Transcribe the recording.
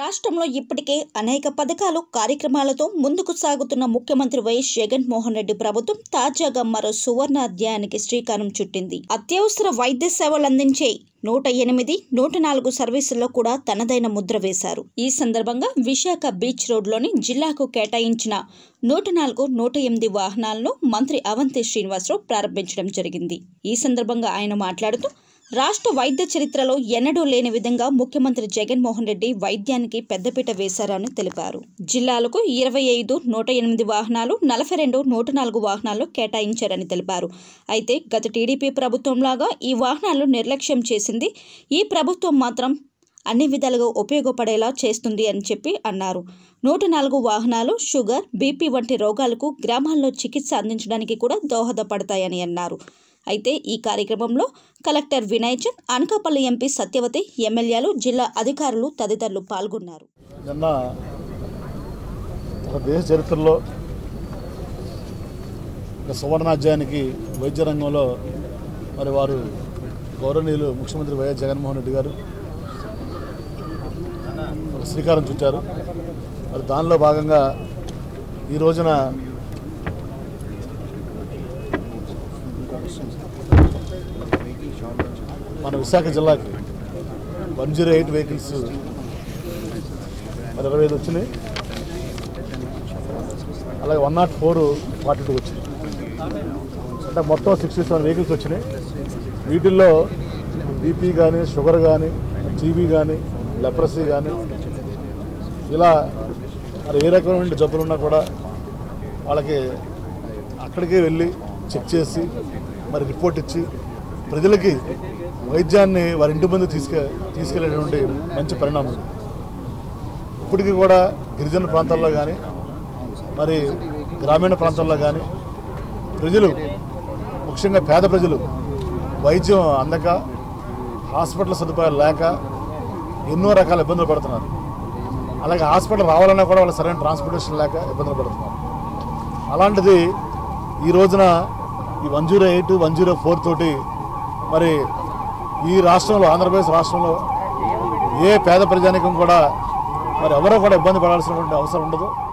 రాష్ట్రంలో ఇప్పటికే అనేక పథకాలు కార్యక్రమాలతో ముందుకు సాగుతున్న ముఖ్యమంత్రి వైఎస్ జగన్మోహన్ రెడ్డి ప్రభుత్వం తాజాగా మరో సువర్ణ అధ్యాయానికి శ్రీకారం చుట్టింది అత్యవసర వైద్య సేవలు అందించే నూట ఎనిమిది నూట నాలుగు సర్వీసుల్లో కూడా తనదైన ముద్ర వేశారు ఈ సందర్భంగా విశాఖ బీచ్ రోడ్లోని జిల్లాకు కేటాయించిన నూట నాలుగు నూట ఎనిమిది వాహనాలను మంత్రి అవంతి శ్రీనివాసరావు ప్రారంభించడం జరిగింది ఈ సందర్భంగా ఆయన మాట్లాడుతూ రాష్ట్ర వైద్య చరిత్రలో ఎన్నడూ లేని విధంగా ముఖ్యమంత్రి జగన్మోహన్ రెడ్డి వైద్యానికి పెద్దపీట వేశారని తెలిపారు జిల్లాలకు ఇరవై ఐదు నూట ఎనిమిది వాహనాలు నలభై రెండు నూట నాలుగు వాహనాలు కేటాయించారని తెలిపారు అయితే గత టీడీపీ ప్రభుత్వంలాగా ఈ వాహనాలు నిర్లక్ష్యం చేసింది ఈ ప్రభుత్వం మాత్రం అన్ని విధాలుగా ఉపయోగపడేలా చేస్తుంది అని చెప్పి అన్నారు నూట నాలుగు వాహనాలు షుగర్ బీపీ వంటి రోగాలకు గ్రామాల్లో చికిత్స అందించడానికి కూడా దోహదపడతాయని అన్నారు అయితే ఈ కార్యక్రమంలో కలెక్టర్ వినయ్ చంద్ అనకాపల్లి ఎంపీ సత్యవతి ఎమ్మెల్యేలు జిల్లా అధికారులు తదితరులు పాల్గొన్నారు నిన్న ఒక దేశ చరిత్రలో ఒక సువర్ణాధ్యాయానికి వైద్య రంగంలో మరి వారు గౌరవనీయులు ముఖ్యమంత్రి వైఎస్ జగన్మోహన్ రెడ్డి గారు ఒక శ్రీకారం చుట్టారు మరి దానిలో భాగంగా ఈ రోజున మన విశాఖ జిల్లాకి వన్ జీరో ఎయిట్ వెహికల్స్ మరి ఇరవై ఐదు వచ్చినాయి అలాగే one nought four forty two వచ్చినాయి అంటే మొత్తం సిక్స్టీ సెవెన్ వెహికల్స్ వచ్చినాయి వీటిల్లో బీపీ కానీ షుగర్ కానీ టీబీ కానీ లెప్రసీ కానీ ఇలా మరి ఏ రకమైన జబ్బులు ఉన్నా కూడా వాళ్ళకి అక్కడికే వెళ్ళి చెక్ చేసి మరి రిపోర్ట్ ఇచ్చి ప్రజలకి వైద్యాన్ని వారి ఇంటి ముందు తీసుకె తీసుకెళ్ళేటువంటి మంచి పరిణామం ఇది. ఇప్పటికీ కూడా గిరిజన ప్రాంతాల్లో కానీ మరి గ్రామీణ ప్రాంతాల్లో కానీ ప్రజలు ముఖ్యంగా పేద ప్రజలు వైద్యం అందక హాస్పిటల్ సదుపాయాలు లేక ఎన్నో రకాల ఇబ్బందులు పడుతున్నారు అలాగే హాస్పిటల్ రావాలన్నా కూడా వాళ్ళ సరైన ట్రాన్స్పోర్టేషన్ లేక ఇబ్బందులు పడుతున్నారు అలాంటిది ఈ రోజున ఈ one zero eight one zero four తోటి మరి ఈ రాష్ట్రంలో ఆంధ్రప్రదేశ్ రాష్ట్రంలో ఏ పేద ప్రజానికం కూడా మరి ఎవరో కూడా ఇబ్బంది పడాల్సినటువంటి అవసరం ఉండదు